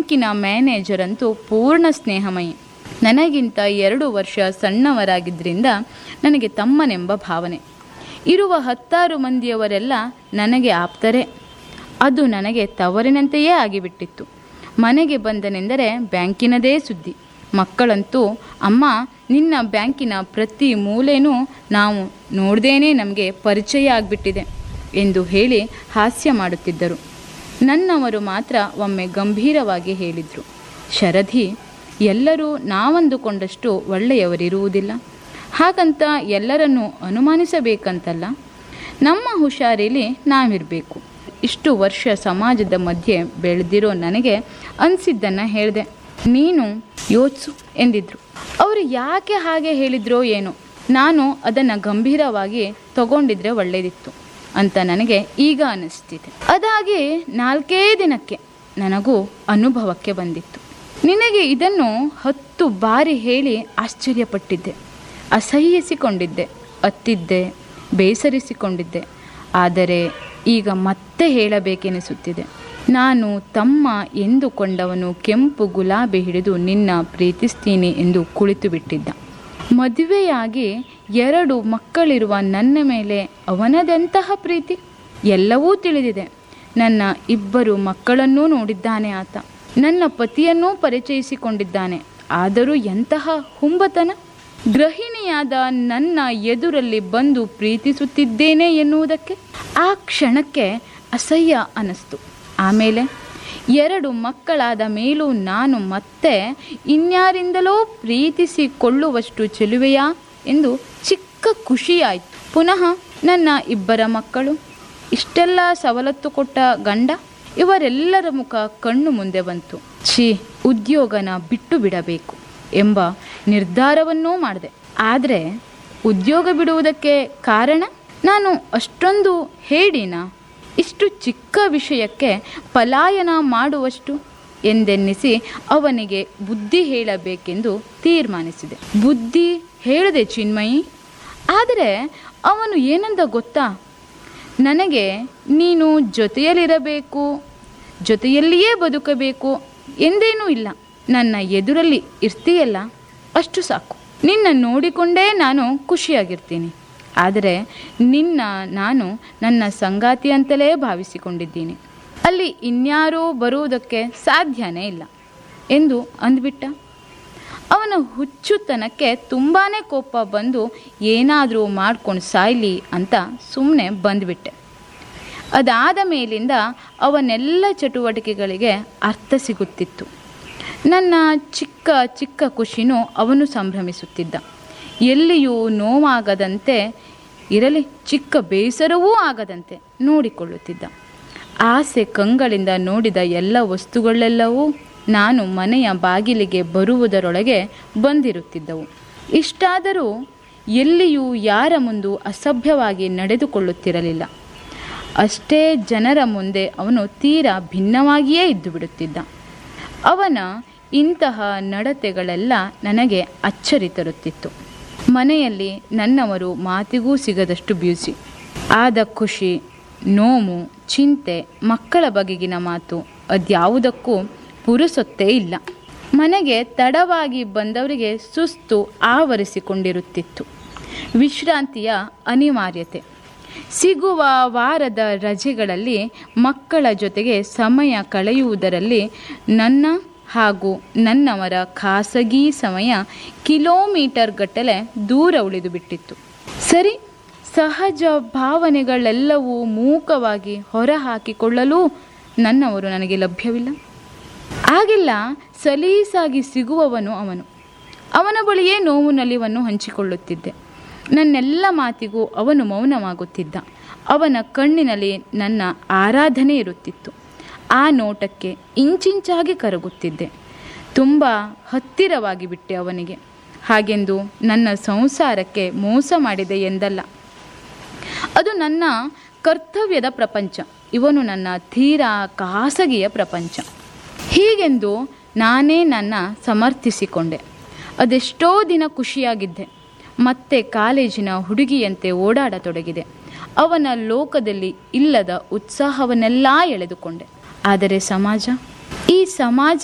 ಬ್ಯಾಂಕಿನ ಮ್ಯಾನೇಜರ್ ಅಂತೂ ಪೂರ್ಣ ಸ್ನೇಹಮಯಿ ನನಗಿಂತ ಎರಡು ವರ್ಷ ಸಣ್ಣವರಾಗಿದ್ದರಿಂದ ನನಗೆ ತಮ್ಮನೆಂಬ ಭಾವನೆ ಇರುವ ಹತ್ತಾರು ಮಂದಿಯವರೆಲ್ಲ ನನಗೆ ಆಪ್ತರೇ ಅದು ನನಗೆ ತವರಿನಂತೆಯೇ ಆಗಿಬಿಟ್ಟಿತ್ತು ಮನೆಗೆ ಬಂದನೆಂದರೆ ಬ್ಯಾಂಕಿನದೇ ಸುದ್ದಿ ಮಕ್ಕಳಂತೂ ಅಮ್ಮ ನಿನ್ನ ಬ್ಯಾಂಕಿನ ಪ್ರತಿ ಮೂಲೆನೂ ನಾವು ನೋಡ್ದೇನೆ ನಮಗೆ ಪರಿಚಯ ಆಗಿಬಿಟ್ಟಿದೆ ಎಂದು ಹೇಳಿ ಹಾಸ್ಯ ಮಾಡುತ್ತಿದ್ದರು ನನ್ನವರು ಮಾತ್ರ ಒಮ್ಮೆ ಗಂಭೀರವಾಗಿ ಹೇಳಿದರು ಶರಧಿ ಎಲ್ಲರೂ ನಾವಂದುಕೊಂಡಷ್ಟು ಒಳ್ಳೆಯವರಿರುವುದಿಲ್ಲ ಹಾಗಂತ ಎಲ್ಲರನ್ನೂ ಅನುಮಾನಿಸಬೇಕಂತಲ್ಲ ನಮ್ಮ ಹುಷಾರಿಲಿ ನಾವಿರಬೇಕು ಇಷ್ಟು ವರ್ಷ ಸಮಾಜದ ಮಧ್ಯೆ ಬೆಳೆದಿರೋ ನನಗೆ ಅನಿಸಿದ್ದನ್ನು ಹೇಳಿದೆ ನೀನು ಯೋಚಿಸು ಎಂದಿದ್ರು ಅವರು ಯಾಕೆ ಹಾಗೆ ಹೇಳಿದ್ರೋ ಏನೋ ನಾನು ಅದನ್ನು ಗಂಭೀರವಾಗಿ ತಗೊಂಡಿದ್ರೆ ಒಳ್ಳೆಯದಿತ್ತು ಅಂತ ನನಗೆ ಈಗ ಅನಿಸ್ತಿದೆ ಅದಾಗಿ ನಾಲ್ಕೇ ದಿನಕ್ಕೆ ನನಗೂ ಅನುಭವಕ್ಕೆ ಬಂದಿತ್ತು ನಿನಗೆ ಇದನ್ನು ಹತ್ತು ಬಾರಿ ಹೇಳಿ ಆಶ್ಚರ್ಯಪಟ್ಟಿದ್ದೆ ಅಸಹ್ಯಿಸಿಕೊಂಡಿದ್ದೆ ಅತ್ತಿದ್ದೆ ಬೇಸರಿಸಿಕೊಂಡಿದ್ದೆ ಆದರೆ ಈಗ ಮತ್ತೆ ಹೇಳಬೇಕೆನಿಸುತ್ತಿದೆ ನಾನು ತಮ್ಮ ಎಂದುಕೊಂಡವನು ಕೆಂಪು ಗುಲಾಬಿ ಹಿಡಿದು ನಿನ್ನ ಪ್ರೀತಿಸ್ತೀನಿ ಎಂದು ಕುಳಿತು ಬಿಟ್ಟಿದ್ದ ಮದುವೆಯಾಗಿ ಎರಡು ಮಕ್ಕಳಿರುವ ನನ್ನ ಮೇಲೆ ಅವನದೆಂತಹ ಪ್ರೀತಿ ಎಲ್ಲವೂ ತಿಳಿದಿದೆ ನನ್ನ ಇಬ್ಬರು ಮಕ್ಕಳನ್ನೂ ನೋಡಿದ್ದಾನೆ ಆತ ನನ್ನ ಪತಿಯನ್ನೂ ಪರಿಚಯಿಸಿಕೊಂಡಿದ್ದಾನೆ ಆದರೂ ಎಂತಹ ಹುಂಬತನ ಗೃಹಿಣಿಯಾದ ನನ್ನ ಎದುರಲ್ಲಿ ಬಂದು ಪ್ರೀತಿಸುತ್ತಿದ್ದೇನೆ ಎನ್ನುವುದಕ್ಕೆ ಆ ಕ್ಷಣಕ್ಕೆ ಅಸಹ್ಯ ಅನ್ನಿಸ್ತು ಆಮೇಲೆ ಎರಡು ಮಕ್ಕಳಾದ ಮೇಲೂ ನಾನು ಮತ್ತೆ ಇನ್ಯಾರಿಂದಲೋ ಪ್ರೀತಿಸಿಕೊಳ್ಳುವಷ್ಟು ಚೆಲುವೆಯಾ ಎಂದು ಚಿಕ್ಕ ಖುಷಿಯಾಯಿತು ಪುನಃ ನನ್ನ ಇಬ್ಬರ ಮಕ್ಕಳು ಇಷ್ಟೆಲ್ಲ ಸವಲತ್ತು ಕೊಟ್ಟ ಗಂಡ ಇವರೆಲ್ಲರ ಮುಖ ಕಣ್ಣು ಮುಂದೆ ಬಂತು ಛೀ ಉದ್ಯೋಗನ ಬಿಟ್ಟು ಬಿಡಬೇಕು ಎಂಬ ನಿರ್ಧಾರವನ್ನೂ ಮಾಡಿದೆ ಆದರೆ ಉದ್ಯೋಗ ಬಿಡುವುದಕ್ಕೆ ಕಾರಣ ನಾನು ಅಷ್ಟೊಂದು ಹೇಳಿನ ಇಷ್ಟು ಚಿಕ್ಕ ವಿಷಯಕ್ಕೆ ಪಲಾಯನ ಮಾಡುವಷ್ಟು ಎಂದೆನ್ನಿಸಿ ಅವನಿಗೆ ಬುದ್ಧಿ ಹೇಳಬೇಕೆಂದು ತೀರ್ಮಾನಿಸಿದೆ ಬುದ್ಧಿ ಹೇಳಿದೆ ಚಿನ್ಮಯಿ ಆದರೆ ಅವನು ಏನಂದ ಗೊತ್ತಾ ನನಗೆ ನೀನು ಜೊತೆಯಲ್ಲಿರಬೇಕು ಜೊತೆಯಲ್ಲಿಯೇ ಬದುಕಬೇಕು ಎಂದೇನೂ ಇಲ್ಲ ನನ್ನ ಎದುರಲ್ಲಿ ಇರ್ತೀಯಲ್ಲ ಅಷ್ಟು ಸಾಕು ನಿನ್ನ ನೋಡಿಕೊಂಡೇ ನಾನು ಖುಷಿಯಾಗಿರ್ತೀನಿ ಆದರೆ ನಿನ್ನ ನಾನು ನನ್ನ ಸಂಗಾತಿ ಅಂತಲೇ ಭಾವಿಸಿಕೊಂಡಿದ್ದೀನಿ ಅಲ್ಲಿ ಇನ್ಯಾರೂ ಬರುವುದಕ್ಕೆ ಸಾಧ್ಯನೇ ಇಲ್ಲ ಎಂದು ಅಂದ್ಬಿಟ್ಟ ಅವನ ಹುಚ್ಚುತನಕ್ಕೆ ತುಂಬಾ ಕೋಪ ಬಂದು ಏನಾದರೂ ಮಾಡ್ಕೊಂಡು ಸಾಯ್ಲಿ ಅಂತ ಸುಮ್ಮನೆ ಬಂದುಬಿಟ್ಟೆ ಅದಾದ ಮೇಲಿಂದ ಅವನೆಲ್ಲ ಚಟುವಟಿಕೆಗಳಿಗೆ ಅರ್ಥ ಸಿಗುತ್ತಿತ್ತು ನನ್ನ ಚಿಕ್ಕ ಚಿಕ್ಕ ಖುಷಿನೂ ಅವನು ಸಂಭ್ರಮಿಸುತ್ತಿದ್ದ ಎಲ್ಲಿಯೂ ನೋವಾಗದಂತೆ ಇರಲಿ ಚಿಕ್ಕ ಬೇಸರವೂ ಆಗದಂತೆ ನೋಡಿಕೊಳ್ಳುತ್ತಿದ್ದ ಆಸೆ ಕಂಗಳಿಂದ ನೋಡಿದ ಎಲ್ಲ ವಸ್ತುಗಳೆಲ್ಲವೂ ನಾನು ಮನೆಯ ಬಾಗಿಲಿಗೆ ಬರುವುದರೊಳಗೆ ಬಂದಿರುತ್ತಿದ್ದವು ಇಷ್ಟಾದರೂ ಎಲ್ಲಿಯೂ ಯಾರ ಮುಂದೂ ಅಸಭ್ಯವಾಗಿ ನಡೆದುಕೊಳ್ಳುತ್ತಿರಲಿಲ್ಲ ಅಷ್ಟೇ ಜನರ ಮುಂದೆ ಅವನು ತೀರಾ ಭಿನ್ನವಾಗಿಯೇ ಇದ್ದು ಬಿಡುತ್ತಿದ್ದ ಅವನ ಇಂತಹ ನಡತೆಗಳೆಲ್ಲ ನನಗೆ ಅಚ್ಚರಿ ತರುತ್ತಿತ್ತು ಮನೆಯಲ್ಲಿ ನನ್ನವರು ಮಾತಿಗೂ ಸಿಗದಷ್ಟು ಬ್ಯೂಸಿ ಆದ ಖುಷಿ ನೋವು ಚಿಂತೆ ಮಕ್ಕಳ ಬಗೆಗಿನ ಮಾತು ಅದ್ಯಾವುದಕ್ಕೂ ಪುರುಸೊತ್ತೇ ಇಲ್ಲ ಮನೆಗೆ ತಡವಾಗಿ ಬಂದವರಿಗೆ ಸುಸ್ತು ಆವರಿಸಿಕೊಂಡಿರುತ್ತಿತ್ತು ವಿಶ್ರಾಂತಿಯ ಅನಿವಾರ್ಯತೆ ಸಿಗುವ ವಾರದ ರಜೆಗಳಲ್ಲಿ ಮಕ್ಕಳ ಜೊತೆಗೆ ಸಮಯ ಕಳೆಯುವುದರಲ್ಲಿ ನನ್ನ ಹಾಗೂ ನನ್ನವರ ಖಾಸಗಿ ಸಮಯ ಕಿಲೋಮೀಟರ್ ಗಟ್ಟಲೆ ದೂರ ಉಳಿದು ಬಿಟ್ಟಿತ್ತು ಸರಿ ಸಹಜ ಭಾವನೆಗಳೆಲ್ಲವೂ ಮೂಕವಾಗಿ ಹೊರಹಾಕಿಕೊಳ್ಳಲೂ ನನ್ನವರು ನನಗೆ ಲಭ್ಯವಿಲ್ಲ ಆಗೆಲ್ಲ ಸಲೀಸಾಗಿ ಸಿಗುವವನು ಅವನು ಅವನ ಬಳಿಯೇ ನೋವು ನಲಿವನ್ನು ಹಂಚಿಕೊಳ್ಳುತ್ತಿದ್ದೆ ನನ್ನೆಲ್ಲ ಮಾತಿಗೂ ಅವನು ಮೌನವಾಗುತ್ತಿದ್ದ ಅವನ ಕಣ್ಣಿನಲ್ಲಿ ನನ್ನ ಆರಾಧನೆ ಇರುತ್ತಿತ್ತು ಆ ನೋಟಕ್ಕೆ ಇಂಚಿಂಚಾಗಿ ಕರಗುತ್ತಿದ್ದೆ ತುಂಬ ಹತ್ತಿರವಾಗಿ ಬಿಟ್ಟೆ ಅವನಿಗೆ ಹಾಗೆಂದು ನನ್ನ ಸಂಸಾರಕ್ಕೆ ಮೋಸ ಮಾಡಿದೆ ಎಂದಲ್ಲ ಅದು ನನ್ನ ಕರ್ತವ್ಯದ ಪ್ರಪಂಚ ಇವನು ನನ್ನ ತೀರಾ ಖಾಸಗಿಯ ಪ್ರಪಂಚ ಹೀಗೆಂದು ನಾನೇ ನನ್ನ ಸಮರ್ಥಿಸಿಕೊಂಡೆ ಅದೆಷ್ಟೋ ದಿನ ಖುಷಿಯಾಗಿದ್ದೆ ಮತ್ತೆ ಕಾಲೇಜಿನ ಹುಡುಗಿಯಂತೆ ಓಡಾಡತೊಡಗಿದೆ ಅವನ ಲೋಕದಲ್ಲಿ ಇಲ್ಲದ ಉತ್ಸಾಹವನ್ನೆಲ್ಲ ಎಳೆದುಕೊಂಡೆ ಆದರೆ ಸಮಾಜ ಈ ಸಮಾಜ